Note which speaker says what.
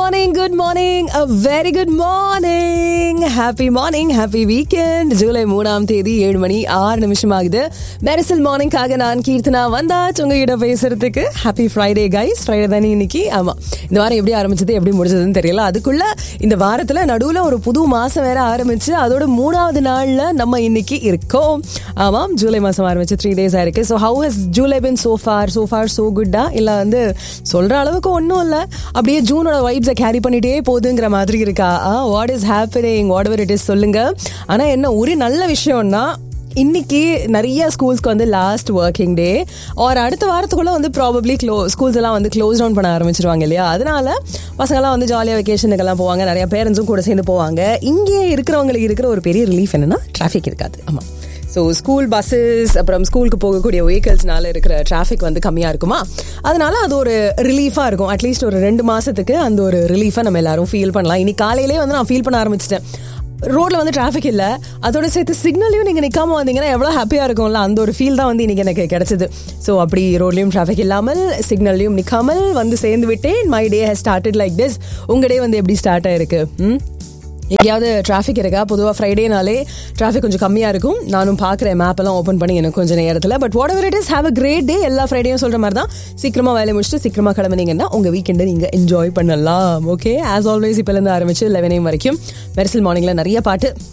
Speaker 1: morning good morning a very good morning happy morning happy weekend July மூணாம் தேதி ஏழு மணி ஆறு நிமிஷம் ஆகுது மெரிசல் மார்னிங்காக நான் கீர்த்தனா வந்தாச்சு உங்ககிட்ட பேசுறதுக்கு ஹாப்பி ஃப்ரைடே கைஸ் ஃப்ரைடே தானே இன்னைக்கு ஆமா இந்த வாரம் எப்படி ஆரம்பிச்சது எப்படி முடிஞ்சதுன்னு தெரியல அதுக்குள்ள இந்த வாரத்துல நடுவுல ஒரு புது மாசம் வேற ஆரம்பிச்சு அதோட மூணாவது நாள்ல நம்ம இன்னைக்கு இருக்கோம் ஆமாம் ஜூலை மாசம் ஆரம்பிச்சு த்ரீ டேஸ் ஆயிருக்கு so how has July been so far so far so குட்டா இல்ல வந்து சொல்ற அளவுக்கு ஒன்றும் இல்லை அப்படியே ஜூனோட வைப்ஸை கேரி பண்ணிட்டே போகுதுங்கிற மாதிரி இருக்கா what is happening whatever it is சொல்லுங்க ஆனா என்ன ஒரு நல்ல விஷயம்னா இன்னைக்கு நிறைய ஸ்கூல்ஸ்க்கு வந்து லாஸ்ட் ஒர்க்கிங் டே ஒரு அடுத்த வாரத்துக்குள்ள வந்து ப்ராபப்ளி க்ளோ ஸ்கூல்ஸ் எல்லாம் வந்து க்ளோஸ் டவுன் பண்ண ஆரம்பிச்சிருவாங்க இல்லையா அதனால பசங்கெல்லாம் வந்து ஜாலியாக வெக்கேஷனுக்கெல்லாம் போவாங்க நிறைய பேரண்ட்ஸும் கூட சேர்ந்து போவாங்க இங்கே இருக்கிறவங்களுக்கு இருக்கிற ஒரு பெரிய ரிலீஃப் என்னன்னா டிராஃபிக் இருக்காது ஆமாம் ஸோ ஸ்கூல் பஸ்ஸஸ் அப்புறம் ஸ்கூலுக்கு போகக்கூடிய வெஹிக்கல்ஸ்னால இருக்கிற டிராஃபிக் வந்து கம்மியாக இருக்குமா அதனால அது ஒரு ரிலீஃபாக இருக்கும் அட்லீஸ்ட் ஒரு ரெண்டு மாதத்துக்கு அந்த ஒரு ரிலீஃபை நம்ம எல்லாரும் ஃபீல் பண்ணலாம் இன்னைக்கு காலையிலே வந்து நான் ஃபீல் பண்ண ஆரம்பிச்சிட்டேன் ரோட்ல வந்து டிராஃபிக் இல்ல அதோட சேர்த்து சிக்னலையும் நீங்க நிக்காம வந்தீங்கன்னா எவ்வளவு ஹாப்பியா இருக்கும்ல அந்த ஒரு ஃபீல் தான் வந்து இன்னைக்கு எனக்கு கிடைச்சது ஸோ அப்படி ரோட்லயும் டிராஃபிக் இல்லாமல் சிக்னல்லையும் நிக்காமல் வந்து சேர்ந்து விட்டேன் my day has started like this உங்க டே வந்து எப்படி ஸ்டார்ட் ஆயிருக்கு ம் எங்கேயாவது டிராஃபிக் இருக்கா பொதுவாக ஃப்ரைடேனாலே டிராஃபிக் கொஞ்சம் கம்மியாக இருக்கும் நானும் பார்க்குறேன் மேப் எல்லாம் ஓப்பன் பண்ணி எனக்கு கொஞ்சம் நேரத்தில் but whatever it is have a great day எல்லா ஃப்ரைடேயும் சொல்கிற மாதிரி தான் சீக்கிரமாக வேலையை முடிச்சுட்டு சீக்கிரமாக கிளம்புனீங்கன்னா உங்கள் வீக்கெண்டை நீங்கள் என்ஜாய் பண்ணலாம் ஓகே ஆஸ் ஆல்வேஸ் இப்போலேருந்து ஆரம்பிச்சு லெவன் ஏம் வரைக்கும் மெரிசல் மார்னிங்கில் நிறைய பாட்டு